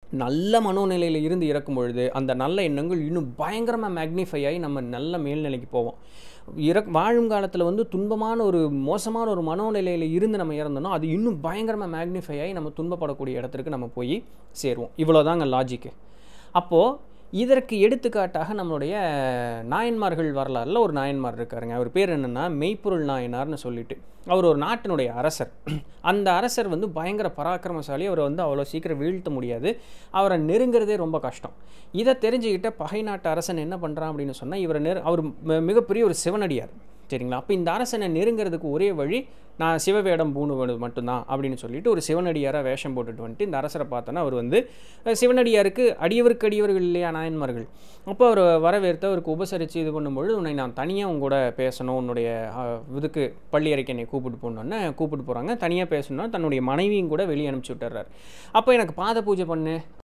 நல்ல மனோநிலையில் இருந்து இறக்கும் பொழுது அந்த நல்ல எண்ணங்கள் இன்னும் பயங்கரமாக மேக்னிஃபை ஆகி நம்ம நல்ல மேல்நிலைக்கு போவோம் இறக் வாழும் காலத்தில் வந்து துன்பமான ஒரு மோசமான ஒரு மனோநிலையில் இருந்து நம்ம இறந்தோம்னா அது இன்னும் பயங்கரமாக மேக்னிஃபை ஆகி நம்ம துன்பப்படக்கூடிய இடத்துக்கு நம்ம போய் சேருவோம் இவ்வளோதாங்க லாஜிக்கு அப்போது இதற்கு எடுத்துக்காட்டாக நம்மளுடைய நாயன்மார்கள் வரலாறுல ஒரு நாயன்மார் இருக்காருங்க அவர் பேர் என்னென்னா மெய்ப்பொருள் நாயனார்னு சொல்லிட்டு அவர் ஒரு நாட்டினுடைய அரசர் அந்த அரசர் வந்து பயங்கர பராக்கிரமசாலி அவரை வந்து அவ்வளோ சீக்கிரம் வீழ்த்த முடியாது அவரை நெருங்கிறதே ரொம்ப கஷ்டம் இதை தெரிஞ்சுக்கிட்ட பகை நாட்டு அரசன் என்ன பண்ணுறான் அப்படின்னு சொன்னால் இவரை நெரு அவர் ம- மிகப்பெரிய ஒரு சிவனடியார் சரிங்களா அப்போ இந்த அரசனை நெருங்கிறதுக்கு ஒரே வழி நான் சிவவேடம் பூணுவது மட்டும்தான் அப்படின்னு சொல்லிட்டு ஒரு சிவனடியாராக வேஷம் போட்டுட்டு வந்துட்டு இந்த அரசரை பார்த்தோன்னா அவர் வந்து அஹ், சிவனடியாருக்கு அடியவருக்கு அடியவர்கள் இல்லையா நாயன்மார்கள் அப்போ அவர் வரவேற்று அவருக்கு உபசரித்து இது பண்ணும்பொழுது உன்னை நான் தனியாக உங்க கூட பேசணும் உன்னுடைய அஹ், இதுக்கு பள்ளி அறைக்கு என்னை கூப்பிட்டு போனோன்னே கூப்பிட்டு போகிறாங்க தனியாக பேசணும்னா தன்னுடைய மனைவியும் கூட வெளியே அனுப்பிச்சி விட்டுறாரு அப்போ எனக்கு பாத பூஜை பண்ணு